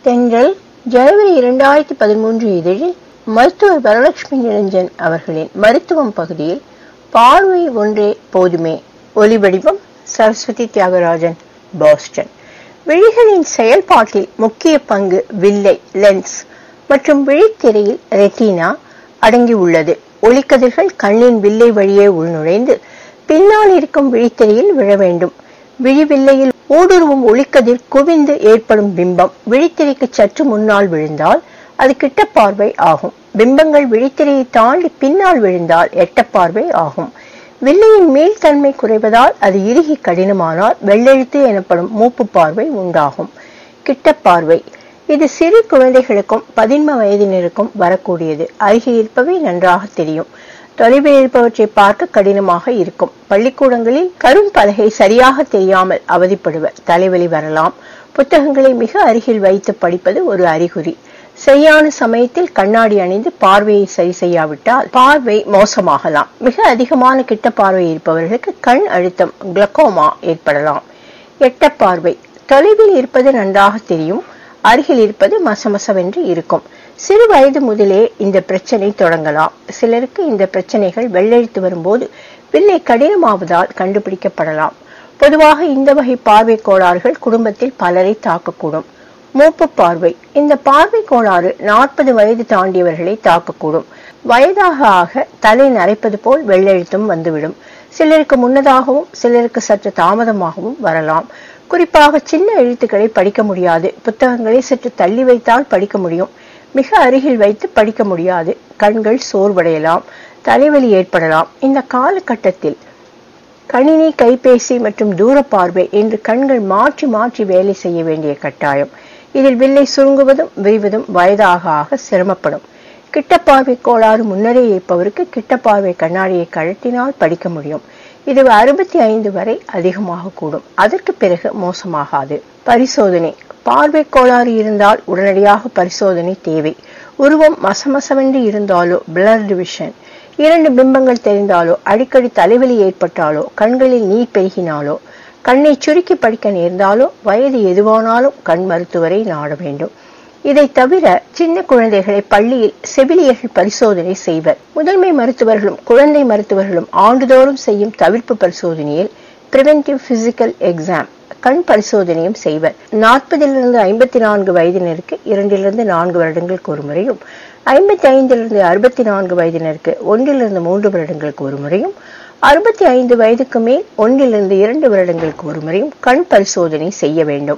தென்றல் ஜனவரி இரண்டாயிரத்தி பதிமூன்று இதழில் மருத்துவர் வரலட்சுமி நிரஞ்சன் அவர்களின் மருத்துவம் பகுதியில் பார்வை ஒன்றே போதுமே ஒலிவடிவம் சரஸ்வதி தியாகராஜன் பாஸ்டன் விழிகளின் செயல்பாட்டில் முக்கிய பங்கு வில்லை லென்ஸ் மற்றும் விழித்திரையில் ரெட்டினா அடங்கியுள்ளது ஒளிக்கதிர்கள் கண்ணின் வில்லை வழியே உள்நுழைந்து பின்னால் இருக்கும் விழித்திரையில் விழ வேண்டும் விழிவில்லையில் ஊடுருவும் ஒளிக்கதிர் குவிந்து ஏற்படும் பிம்பம் விழித்திரைக்கு சற்று முன்னால் விழுந்தால் அது கிட்ட பார்வை ஆகும் பிம்பங்கள் விழித்திரையை தாண்டி பின்னால் விழுந்தால் எட்ட பார்வை ஆகும் வில்லையின் மீள்தன்மை குறைவதால் அது இறுகி கடினமானால் வெள்ளெழுத்து எனப்படும் மூப்பு பார்வை உண்டாகும் கிட்ட பார்வை இது சிறு குழந்தைகளுக்கும் பதின்ம வயதினருக்கும் வரக்கூடியது அருகே இருப்பவை நன்றாக தெரியும் தொலைவில் இருப்பவற்றை பார்க்க கடினமாக இருக்கும் பள்ளிக்கூடங்களில் கரும் பலகை சரியாக தெரியாமல் அவதிப்படுவர் தலைவலி வரலாம் புத்தகங்களை மிக அருகில் வைத்து படிப்பது ஒரு அறிகுறி சரியான சமயத்தில் கண்ணாடி அணிந்து பார்வையை சரி செய்யாவிட்டால் பார்வை மோசமாகலாம் மிக அதிகமான கிட்ட பார்வை இருப்பவர்களுக்கு கண் அழுத்தம் கிளக்கோமா ஏற்படலாம் எட்ட பார்வை தொலைவில் இருப்பது நன்றாக தெரியும் அருகில் இருப்பது மசமசவென்று இருக்கும் சிறு வயது முதலே இந்த பிரச்சனை தொடங்கலாம் சிலருக்கு இந்த பிரச்சனைகள் வெள்ளெழுத்து வரும்போது வில்லை கடினமாவதால் கண்டுபிடிக்கப்படலாம் பொதுவாக இந்த வகை பார்வை கோளாறுகள் குடும்பத்தில் பலரை தாக்கக்கூடும் மூப்பு பார்வை இந்த பார்வை கோளாறு நாற்பது வயது தாண்டியவர்களை தாக்கக்கூடும் வயதாக ஆக தலை நரைப்பது போல் வெள்ளெழுத்தும் வந்துவிடும் சிலருக்கு முன்னதாகவும் சிலருக்கு சற்று தாமதமாகவும் வரலாம் குறிப்பாக சின்ன எழுத்துக்களை படிக்க முடியாது புத்தகங்களை சற்று தள்ளி வைத்தால் படிக்க முடியும் மிக அருகில் வைத்து படிக்க முடியாது கண்கள் சோர்வடையலாம் தலைவலி ஏற்படலாம் இந்த காலகட்டத்தில் கணினி கைபேசி மற்றும் தூர பார்வை என்று கண்கள் மாற்றி மாற்றி வேலை செய்ய வேண்டிய கட்டாயம் இதில் வில்லை சுருங்குவதும் விரிவதும் வயதாக ஆக சிரமப்படும் கிட்ட பார்வை கோளாறு முன்னரே இருப்பவருக்கு கிட்ட பார்வை கண்ணாடியை கழட்டினால் படிக்க முடியும் இது அறுபத்தி ஐந்து வரை அதிகமாக கூடும் அதற்கு பிறகு மோசமாகாது பரிசோதனை பார்வை கோளாறு இருந்தால் உடனடியாக பரிசோதனை தேவை உருவம் மசமசவென்று இருந்தாலோ பிளர்டு விஷன் இரண்டு பிம்பங்கள் தெரிந்தாலோ அடிக்கடி தலைவலி ஏற்பட்டாலோ கண்களில் நீர் பெருகினாலோ கண்ணை சுருக்கி படிக்க நேர்ந்தாலோ வயது எதுவானாலும் கண் மருத்துவரை நாட வேண்டும் இதை தவிர சின்ன குழந்தைகளை பள்ளியில் செவிலியர்கள் பரிசோதனை செய்வர் முதன்மை மருத்துவர்களும் குழந்தை மருத்துவர்களும் ஆண்டுதோறும் செய்யும் தவிர்ப்பு பரிசோதனையில் பிரிவென்டிவ் பிசிக்கல் எக்ஸாம் கண் பரிசோதனையும் செய்வர் நாற்பதிலிருந்து ஐம்பத்தி நான்கு வயதினருக்கு இரண்டிலிருந்து நான்கு வருடங்களுக்கு ஒரு முறையும் ஐம்பத்தி ஐந்திலிருந்து அறுபத்தி நான்கு வயதினருக்கு ஒன்றிலிருந்து மூன்று வருடங்களுக்கு ஒரு முறையும் அறுபத்தி ஐந்து வயதுக்கு மேல் ஒன்றிலிருந்து இரண்டு வருடங்களுக்கு ஒரு முறையும் கண் பரிசோதனை செய்ய வேண்டும்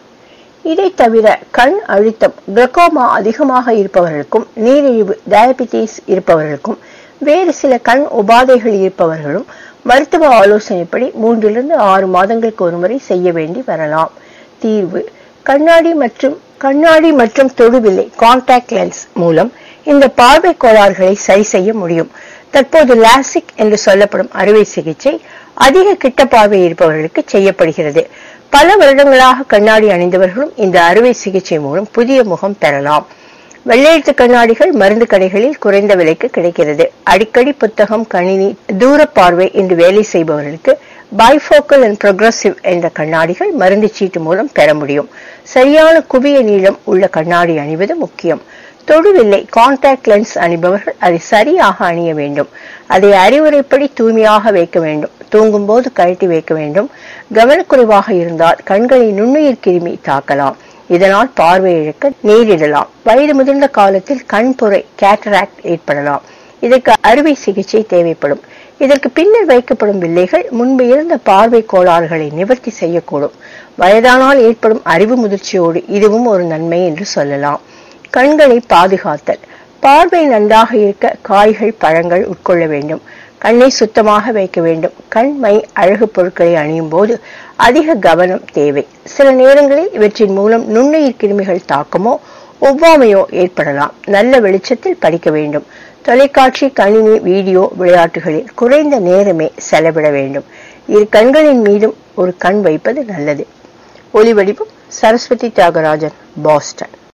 இதை தவிர கண் அழுத்தம் கிளக்கோமா அதிகமாக இருப்பவர்களுக்கும் நீரிழிவு டயபிட்டிஸ் இருப்பவர்களுக்கும் வேறு சில கண் உபாதைகள் இருப்பவர்களும் மருத்துவ ஆலோசனைப்படி மூன்றிலிருந்து ஆறு மாதங்களுக்கு ஒருமுறை செய்ய வேண்டி வரலாம் தீர்வு கண்ணாடி மற்றும் கண்ணாடி மற்றும் தொடுவில்லை கான்டாக்ட் லென்ஸ் மூலம் இந்த பார்வை கோளாறுகளை சரி செய்ய முடியும் தற்போது லாசிக் என்று சொல்லப்படும் அறுவை சிகிச்சை அதிக கிட்ட பார்வை இருப்பவர்களுக்கு செய்யப்படுகிறது பல வருடங்களாக கண்ணாடி அணிந்தவர்களும் இந்த அறுவை சிகிச்சை மூலம் புதிய முகம் பெறலாம் வெள்ளையெழுத்து கண்ணாடிகள் மருந்து கடைகளில் குறைந்த விலைக்கு கிடைக்கிறது அடிக்கடி புத்தகம் கணினி தூர பார்வை என்று வேலை செய்பவர்களுக்கு பைஃபோக்கல் அண்ட் ப்ரொக்ரஸிவ் என்ற கண்ணாடிகள் மருந்து சீட்டு மூலம் பெற முடியும் சரியான குவிய நீளம் உள்ள கண்ணாடி அணிவது முக்கியம் தொடுவில்லை கான்டாக்ட் லென்ஸ் அணிபவர்கள் அதை சரியாக அணிய வேண்டும் அதை அறிவுரைப்படி தூய்மையாக வைக்க வேண்டும் தூங்கும் போது கழட்டி வைக்க வேண்டும் கவனக்குறைவாக இருந்தால் கண்களை நுண்ணுயிர் கிருமி தாக்கலாம் இதனால் பார்வை இழக்க நேரிடலாம் வயது முதிர்ந்த காலத்தில் கண்புரை கேட்டராக்ட் ஏற்படலாம் இதற்கு அறுவை சிகிச்சை தேவைப்படும் இதற்கு பின்னர் வைக்கப்படும் வில்லைகள் முன்பு இருந்த பார்வை கோளாறுகளை நிவர்த்தி செய்யக்கூடும் வயதானால் ஏற்படும் அறிவு முதிர்ச்சியோடு இதுவும் ஒரு நன்மை என்று சொல்லலாம் கண்களை பாதுகாத்தல் பார்வை நன்றாக இருக்க காய்கள் பழங்கள் உட்கொள்ள வேண்டும் கண்ணை சுத்தமாக வைக்க வேண்டும் கண் மை அழகு பொருட்களை அணியும் போது அதிக கவனம் தேவை சில நேரங்களில் இவற்றின் மூலம் நுண்ணுயிர் கிருமிகள் தாக்கமோ ஒவ்வாமையோ ஏற்படலாம் நல்ல வெளிச்சத்தில் படிக்க வேண்டும் தொலைக்காட்சி கணினி வீடியோ விளையாட்டுகளில் குறைந்த நேரமே செலவிட வேண்டும் இரு கண்களின் மீதும் ஒரு கண் வைப்பது நல்லது ஒலிவடிவம் சரஸ்வதி தியாகராஜன் பாஸ்டன்